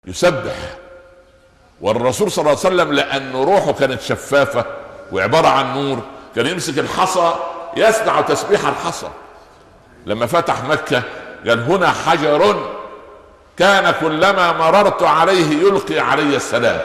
يسبح والرسول صلى الله عليه وسلم لأن روحه كانت شفافة وعبارة عن نور كان يمسك الحصى يسمع تسبيح الحصى لما فتح مكة قال هنا حجر كان كلما مررت عليه يلقي علي السلام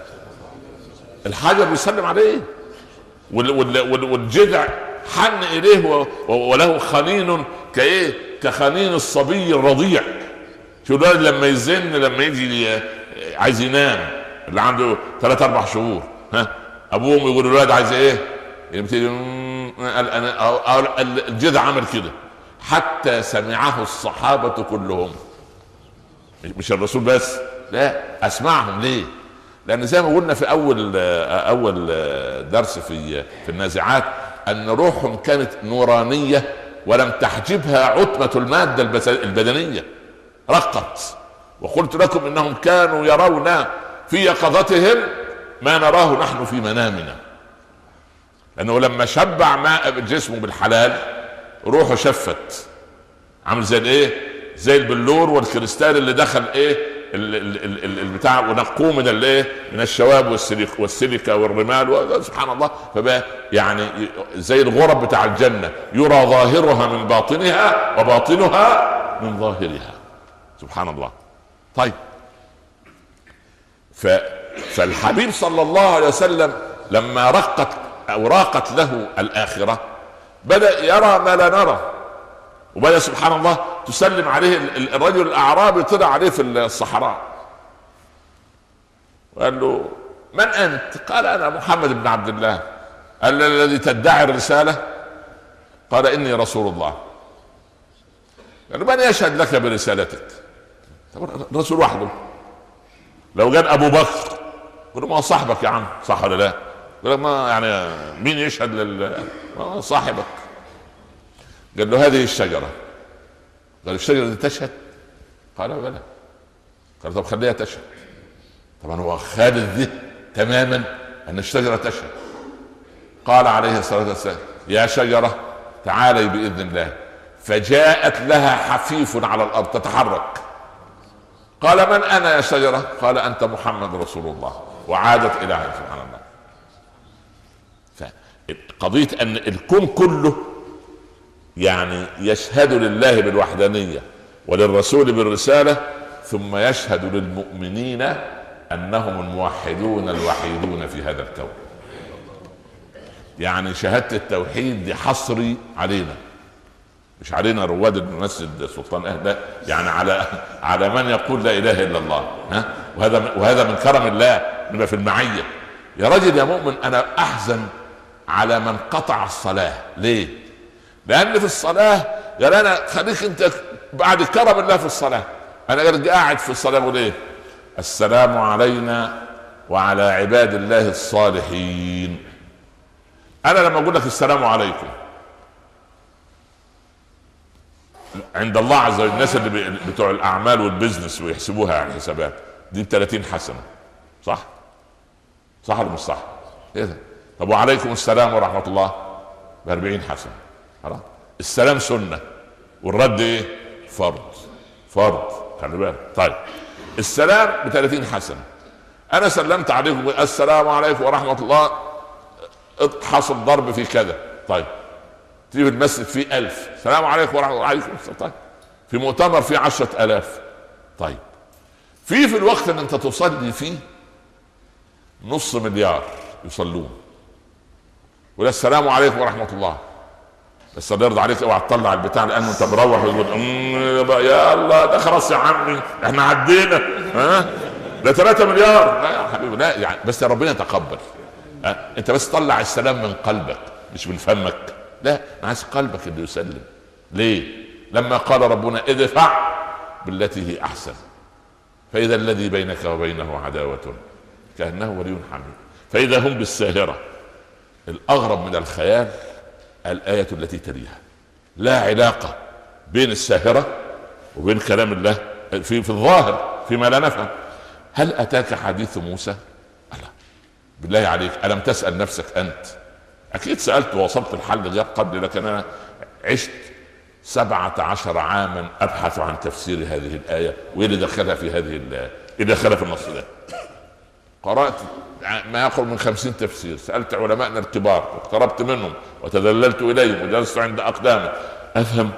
الحجر بيسلم عليه والجذع حن اليه وله خنين كايه كخنين الصبي الرضيع شو لما يزن لما يجي عايز ينام اللي عنده ثلاث اربع شهور ها ابوهم يقول الولاد عايز ايه؟ يبتدي انا الجذع عمل كده حتى سمعه الصحابه كلهم مش الرسول بس لا اسمعهم ليه؟ لان زي ما قلنا في اول اول درس في في النازعات ان روحهم كانت نورانيه ولم تحجبها عتمه الماده البدنيه رقت وقلت لكم انهم كانوا يرون في يقظتهم ما نراه نحن في منامنا لانه لما شبع ماء جسمه بالحلال روحه شفت عامل زي الايه زي البلور والكريستال اللي دخل ايه البتاع ونقوه من الايه من الشواب والسيليك والسيليكا والرمال سبحان الله فبقى يعني زي الغرب بتاع الجنه يرى ظاهرها من باطنها وباطنها من ظاهرها سبحان الله طيب ف فالحبيب صلى الله عليه وسلم لما رقت او راقت له الاخره بدا يرى ما لا نرى وبدا سبحان الله تسلم عليه الرجل الاعرابي طلع عليه في الصحراء وقال له من انت؟ قال انا محمد بن عبد الله قال الذي تدعي الرساله قال اني رسول الله قال من يشهد لك برسالتك؟ الرسول وحده لو جاء ابو بكر يقول ما صاحبك يا عم صح ولا لا؟ يقول ما يعني مين يشهد لل صاحبك قال له هذه الشجره قال الشجره دي تشهد؟ قال بلى قال طب خليها تشهد طبعا هو خالد ذه تماما ان الشجره تشهد قال عليه الصلاه والسلام يا شجره تعالي باذن الله فجاءت لها حفيف على الارض تتحرك قال من انا يا شجره قال انت محمد رسول الله وعادت الى سبحان الله فقضيه ان الكون كله يعني يشهد لله بالوحدانيه وللرسول بالرساله ثم يشهد للمؤمنين انهم الموحدون الوحيدون في هذا الكون يعني شهاده التوحيد دي حصري علينا مش علينا رواد المسجد سلطان اهدى يعني على على من يقول لا اله الا الله ها وهذا وهذا من كرم الله نبقى في المعيه يا رجل يا مؤمن انا احزن على من قطع الصلاه ليه؟ لان في الصلاه قال انا خليك انت بعد كرم الله في الصلاه انا قاعد في الصلاه بقول ايه؟ السلام علينا وعلى عباد الله الصالحين انا لما اقول لك السلام عليكم عند الله عز وجل الناس اللي بتوع الاعمال والبزنس ويحسبوها يعني حسابات دي ب 30 حسنه صح؟ صح ولا مش صح؟ ايه ده؟ طب وعليكم السلام ورحمه الله ب 40 حسنه خلاص السلام سنه والرد ايه؟ فرض فرض خلي بالك طيب السلام ب 30 حسنه انا سلمت عليكم السلام عليكم ورحمه الله حصل ضرب في كذا طيب تيجي في المسجد فيه ألف السلام عليكم ورحمة الله عليكم طيب في مؤتمر فيه عشرة ألاف طيب في في الوقت اللي انت تصلي فيه نص مليار يصلون ولا السلام عليكم ورحمة الله بس الله يرضى عليك اوعى تطلع البتاع لانه انت مروح ويقول يا الله ده خلاص يا عمي احنا عدينا ها ده 3 مليار لا يا حبيبي لا يعني بس يا ربنا يتقبل انت بس طلع السلام من قلبك مش من فمك لا انا عايز قلبك اللي يسلم ليه لما قال ربنا ادفع بالتي هي احسن فاذا الذي بينك وبينه عداوه كانه ولي حميد فاذا هم بالساهره الاغرب من الخيال الايه التي تليها لا علاقه بين الساهره وبين كلام الله في في الظاهر فيما لا نفهم هل اتاك حديث موسى؟ لا بالله عليك الم تسال نفسك انت اكيد سالت ووصلت الحل غير قبل لكن انا عشت سبعة عشر عاما ابحث عن تفسير هذه الايه وايه اللي دخلها في هذه اذا خلف النص ده قرات ما يقرب من خمسين تفسير سالت علماءنا الكبار واقتربت منهم وتذللت اليهم وجلست عند اقدامي افهم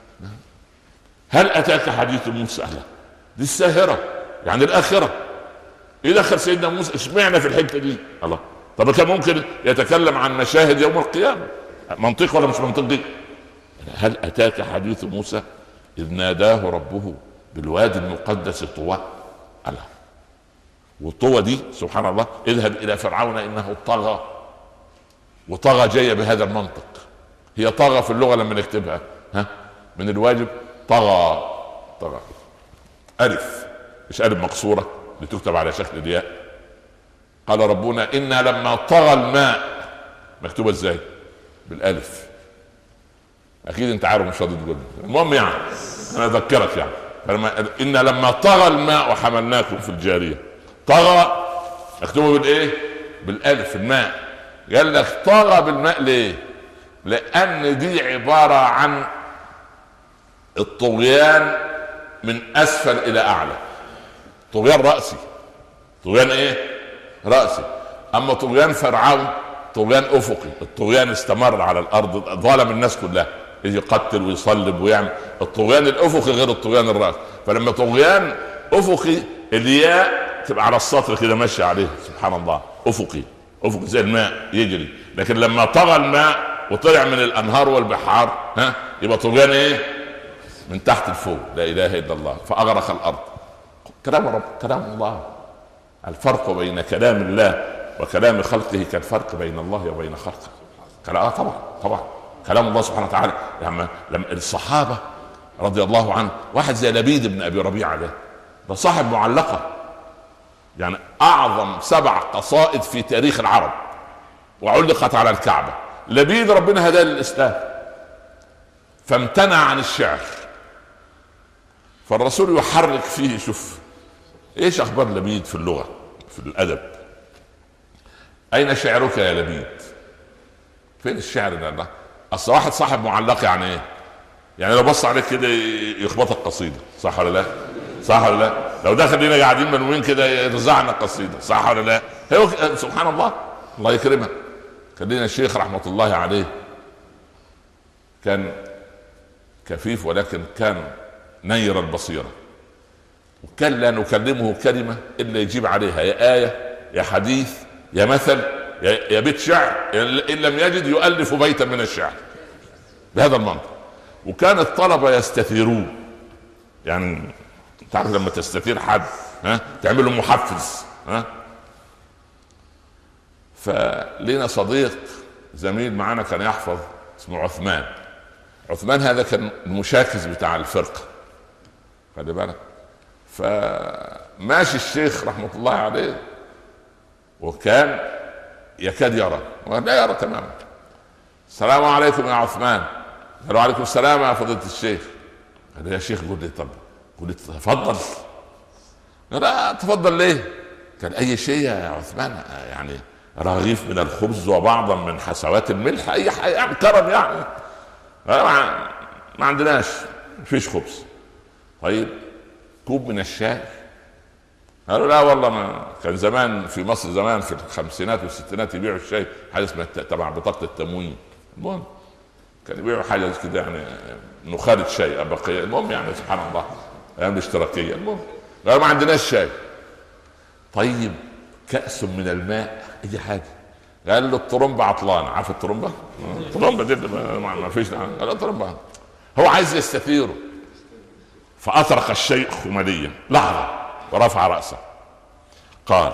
هل اتاك حديث موسى لا دي الساهره يعني الاخره ايه دخل سيدنا موسى اشمعنى في الحته دي الله طب كان ممكن يتكلم عن مشاهد يوم القيامه منطقي ولا مش منطقي هل اتاك حديث موسى اذ ناداه ربه بالوادي المقدس طوى الله وطوى دي سبحان الله اذهب الى فرعون انه طغى وطغى جايه بهذا المنطق هي طغى في اللغه لما نكتبها ها من الواجب طغى طغى الف مش الف مقصوره لتكتب على شكل الياء قال ربنا انا لما طغى الماء مكتوبه ازاي بالالف اكيد انت عارف مش راضي تقول المهم يعني انا اذكرك يعني فلما ان لما طغى الماء وحملناكم في الجاريه طغى مكتوبه بالايه بالالف الماء قال لك طغى بالماء ليه لان دي عباره عن الطغيان من اسفل الى اعلى طغيان راسي طغيان ايه راسي اما طغيان فرعون طغيان افقي الطغيان استمر على الارض ظلم الناس كلها يجي يقتل ويصلب ويعمل الطغيان الافقي غير الطغيان الراسي فلما طغيان افقي الياء تبقى على السطر كده ماشي عليه سبحان الله افقي افقي زي الماء يجري لكن لما طغى الماء وطلع من الانهار والبحار ها يبقى طغيان ايه من تحت لفوق لا اله الا الله فاغرق الارض كلام رب كلام الله الفرق بين كلام الله وكلام خلقه كالفرق بين الله وبين خلقه كلام آه طبعا طبعا كلام الله سبحانه وتعالى لما لما الصحابه رضي الله عنه واحد زي لبيد بن ابي ربيعه ده ده صاحب معلقه يعني اعظم سبع قصائد في تاريخ العرب وعلقت على الكعبه لبيد ربنا هداه للاسلام فامتنع عن الشعر فالرسول يحرك فيه شوف ايش اخبار لبيد في اللغه في الادب اين شعرك يا لبيد فين الشعر ده اصل واحد صاحب معلق يعني ايه يعني لو بص عليك كده يخبطك قصيده صح ولا لا صح ولا لا لو دخل لنا قاعدين منوين كده يرزعنا قصيده صح ولا لا هو سبحان الله الله يكرمه كان لنا الشيخ رحمه الله عليه كان كفيف ولكن كان نير البصيره وكان لا نكلمه كلمه الا يجيب عليها يا ايه يا حديث يا مثل يا بيت شعر ان لم يجد يؤلف بيتا من الشعر بهذا المنطق وكان الطلبه يستثيرون يعني تعرف لما تستثير حد ها تعمل له محفز ها فلينا صديق زميل معنا كان يحفظ اسمه عثمان عثمان هذا كان المشاكس بتاع الفرقه خلي بالك فماشي الشيخ رحمه الله عليه وكان يكاد يرى لا يرى تماما السلام عليكم يا عثمان قال عليكم السلام يا فضيله الشيخ قال يا شيخ قول لي طب قول لي تفضل لا تفضل ليه قال اي شيء يا عثمان يعني رغيف من الخبز وبعضا من حسوات الملح اي حاجه يعني كرم يعني ما, ما عندناش فيش خبز طيب كوب من الشاي قالوا لا والله ما كان زمان في مصر زمان في الخمسينات والستينات يبيعوا الشاي حاجه اسمها تبع بطاقه التموين المهم كان يبيعوا حاجه كده يعني نخالة شاي بقية المهم يعني سبحان الله ايام الاشتراكيه المهم قالوا ما عندناش شاي طيب كأس من الماء اي حاجه قال له الطرمبة عطلان عارف الطرمبة؟ الطرمبة دي ما فيش قال الطرمبة هو عايز يستثيره فأطرق الشيخ مليا لحظة ورفع رأسه قال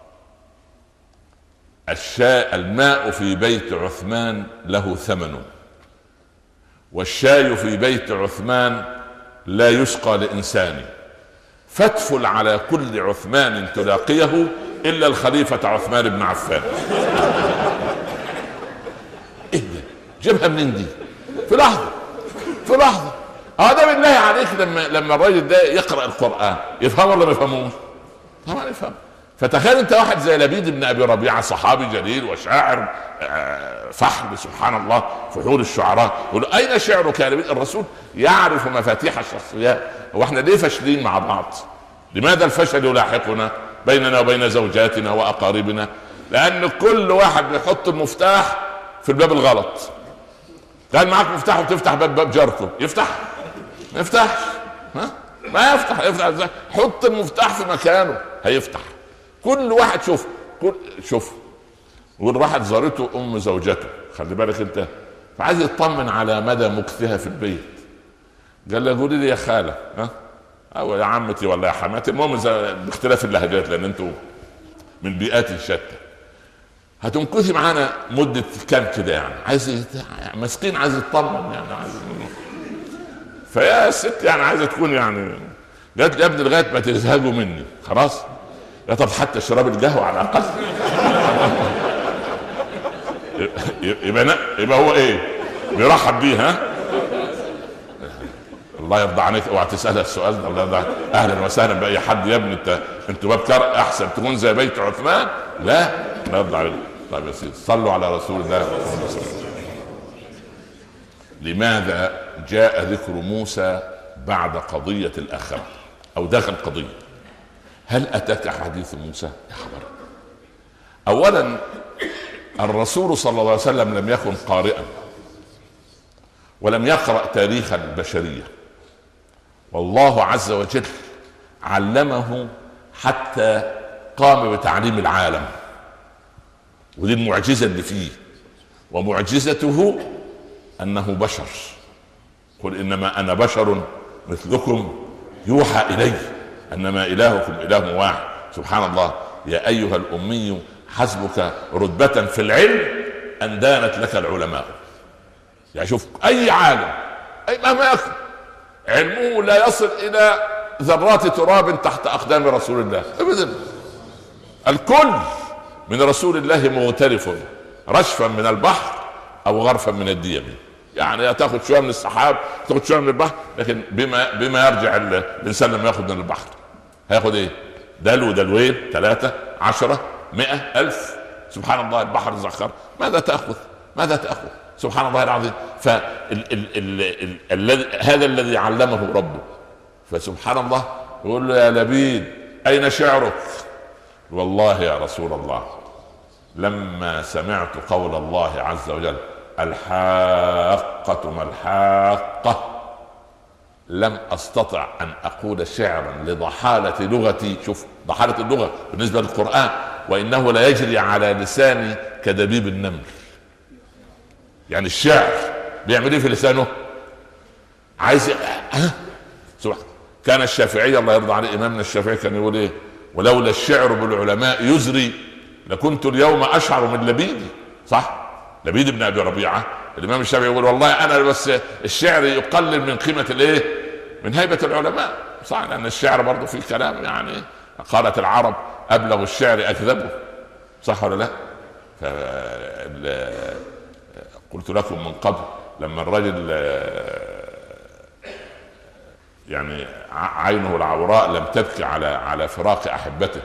الشاء الماء في بيت عثمان له ثمن والشاي في بيت عثمان لا يسقى لإنسان فادفل على كل عثمان تلاقيه إلا الخليفة عثمان بن عفان إيه ده جابها منين دي في لحظة في لحظة هذا آه بالله عليك لما لما الراجل ده يقرا القران يفهم ولا ما يفهموش؟ طبعا يفهم فتخيل انت واحد زي لبيد بن ابي ربيعه صحابي جليل وشاعر آه، فحم سبحان الله فحول الشعراء يقول اين شعرك يا لبيد الرسول يعرف مفاتيح الشخصيات هو احنا ليه فاشلين مع بعض؟ لماذا الفشل يلاحقنا بيننا وبين زوجاتنا واقاربنا لان كل واحد بيحط المفتاح في الباب الغلط كان معاك مفتاح وتفتح باب باب جاركم يفتح ما يفتحش ها ما يفتح يفتح ازاي حط المفتاح في مكانه هيفتح كل واحد شوف كل شوف والواحد زارته ام زوجته خلي بالك انت فعايز يطمن على مدى مكثها في البيت قال لها قولي لي يا خاله ها او يا عمتي ولا يا حماتي المهم باختلاف اللهجات لان انتوا من بيئات شتى هتمكثي معانا مده كام كده يعني عايز مسكين عايز يطمن يعني عايز فيا ست يعني عايزه تكون يعني قالت لي يا ابني لغايه ما تزهقوا مني خلاص يا طب حتى شراب القهوه على الاقل يبقى يبقى هو ايه بيرحب بيه ها الله يرضى عليك اوعى تسالها السؤال ده الله يرضى اهلا وسهلا باي حد يا ابني انت انت باب كر احسن تكون زي بيت عثمان لا الله يرضى عليك طيب يا سيدي صلوا على رسول الله صلى الله عليه وسلم لماذا جاء ذكر موسى بعد قضية الآخرة أو داخل قضية هل أتاك حديث موسى يا خبر أولا الرسول صلى الله عليه وسلم لم يكن قارئا ولم يقرأ تاريخ البشرية والله عز وجل علمه حتى قام بتعليم العالم ودي المعجزة اللي فيه ومعجزته انه بشر قل انما انا بشر مثلكم يوحى الي انما الهكم اله واحد سبحان الله يا ايها الامي حسبك رتبة في العلم ان دانت لك العلماء يعني شوف اي عالم اي مهما يكن علمه لا يصل الى ذرات تراب تحت اقدام رسول الله ابدا الكل من رسول الله مغترف رشفا من البحر او غرفا من الديم يعني تاخذ شويه من السحاب تاخذ شويه من البحر لكن بما بما يرجع الانسان لما ياخذ من البحر هياخذ ايه؟ دلو دلوين ثلاثه عشره مئة ألف سبحان الله البحر زخر ماذا تأخذ ماذا تأخذ سبحان الله العظيم فالذي هذا الذي علمه ربه فسبحان الله يقول له يا لبيد أين شعرك والله يا رسول الله لما سمعت قول الله عز وجل الحاقة ما الحاقة لم استطع ان اقول شعرا لضحالة لغتي شوف ضحالة اللغة بالنسبة للقرآن وانه لا يجري على لساني كدبيب النمل يعني الشعر بيعمل ايه في لسانه عايز ها سبحان كان الشافعي الله يرضى عليه امامنا الشافعي كان يقول ايه ولولا الشعر بالعلماء يزري لكنت اليوم اشعر من لبيدي صح لبيد بن ابي ربيعه الامام الشافعي يقول والله انا بس الشعر يقلل من قيمه الايه؟ من هيبه العلماء صح لان الشعر برضه فيه كلام يعني قالت العرب ابلغ الشعر اكذبه صح ولا لا؟ قلت لكم من قبل لما الرجل يعني عينه العوراء لم تبكي على على فراق احبته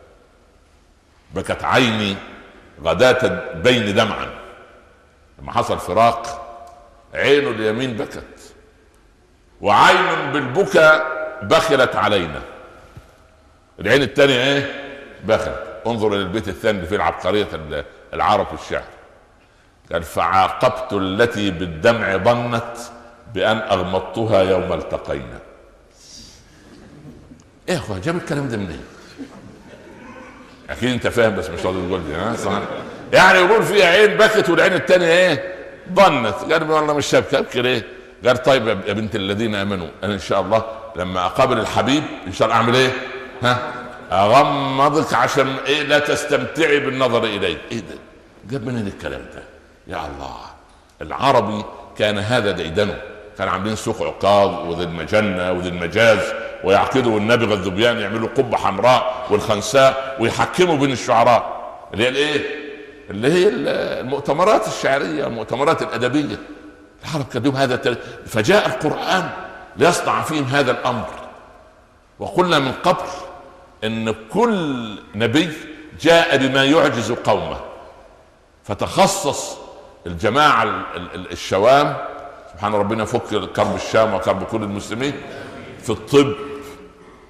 بكت عيني غداة بين دمعا لما حصل فراق عينه اليمين بكت وعين بالبكا بخلت علينا العين الثانية ايه بخلت انظر الى البيت الثاني اللي فيه العبقرية العرب في الشعر قال فعاقبت التي بالدمع ظنت بان اغمضتها يوم التقينا ايه يا اخوان جاب الكلام ده منين؟ اكيد انت فاهم بس مش راضي تقول لي ها صح يعني يقول فيها عين بكت والعين الثانيه ايه ضنت قال والله مش شابكه ابكي ليه قال طيب يا بنت الذين امنوا انا ان شاء الله لما اقابل الحبيب ان شاء الله اعمل ايه ها اغمضك عشان ايه لا تستمتعي بالنظر الي ايه ده جاب منين الكلام ده يا الله العربي كان هذا ديدنه كان عاملين سوق عكاظ وذي المجنة وذي المجاز ويعقدوا النبغة الذبيان يعملوا قبة حمراء والخنساء ويحكموا بين الشعراء اللي هي الايه اللي هي المؤتمرات الشعريه المؤتمرات الادبيه العرب كان لهم هذا التل... فجاء القران ليصنع فيهم هذا الامر وقلنا من قبل ان كل نبي جاء بما يعجز قومه فتخصص الجماعه الشوام سبحان ربنا فك كرب الشام وكرب كل المسلمين في الطب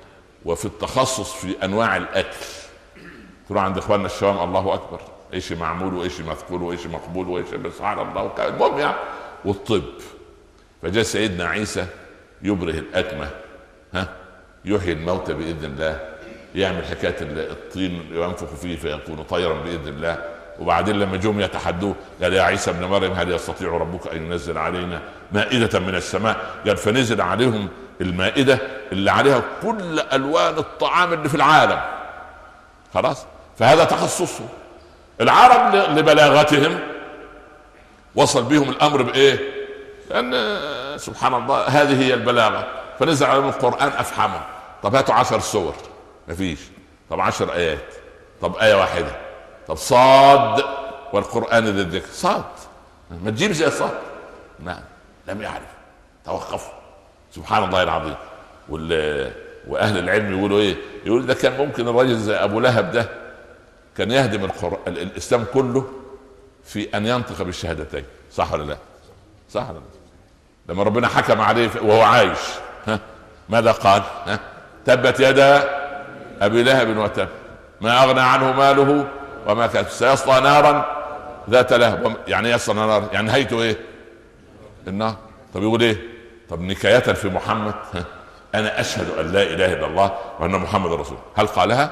وفي التخصص في انواع الاكل تروح عند اخواننا الشام الله اكبر ايش معمول وايش مثقول وايش مقبول وايش سبحان الله المهم يعني والطب فجاء سيدنا عيسى يبره الاكمه ها يحيي الموتى باذن الله يعمل حكايه الطين ينفخ فيه فيكون طيرا باذن الله وبعدين لما جم يتحدوه قال يا عيسى ابن مريم هل يستطيع ربك ان ينزل علينا مائده من السماء قال فنزل عليهم المائده اللي عليها كل الوان الطعام اللي في العالم خلاص فهذا تخصصه العرب لبلاغتهم وصل بهم الامر بايه؟ لان سبحان الله هذه هي البلاغه فنزل عليهم القران افحمهم طب هاتوا عشر سور مفيش طب عشر ايات طب ايه واحده طب صاد والقران ذي الذكر صاد ما تجيب زي صاد نعم لم يعرف توقفوا سبحان الله العظيم وال واهل العلم يقولوا ايه؟ يقول ده كان ممكن الرجل زي ابو لهب ده كان يهدم القرآن الاسلام كله في ان ينطق بالشهادتين صح ولا لا؟ صح ولا لا؟ لما ربنا حكم عليه وهو عايش ها ماذا قال؟ ها تبت يدا ابي لهب وتب ما اغنى عنه ماله وما كان سيصلى نارا ذات لهب يعني يصلى نارا يعني نهايته ايه؟ النار طب يقول ايه؟ طب نكاية في محمد ها انا اشهد ان لا اله الا الله وان محمد رسول هل قالها؟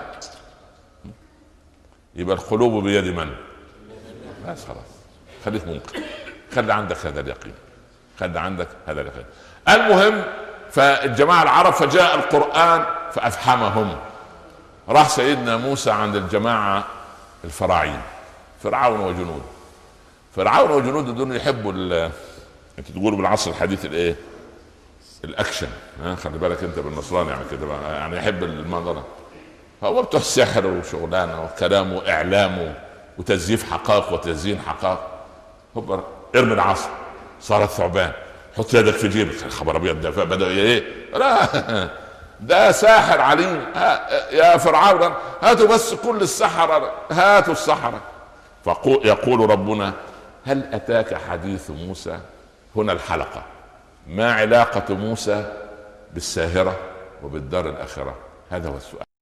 يبقى القلوب بيد من؟ بس خلاص خليك ممكن خلي عندك هذا اليقين خلي عندك هذا اليقين المهم فالجماعة العرب فجاء القرآن فأفحمهم راح سيدنا موسى عند الجماعة الفراعين فرعون وجنوده فرعون وجنوده دول يحبوا انت تقولوا بالعصر الحديث الايه؟ الاكشن ها خلي بالك انت بالنصراني يعني كده يعني يحب المنظره فهو بتوع السحر وشغلانه وكلام واعلام وتزييف حقائق وتزيين حقائق هوبا ارمي العصا صارت ثعبان حط يدك في جيبك خبر ابيض ده بدا ايه لا ده ساحر عليم يا فرعون هاتوا بس كل السحرة هاتوا السحرة فيقول ربنا هل أتاك حديث موسى هنا الحلقة ما علاقة موسى بالساهرة وبالدار الآخرة هذا هو السؤال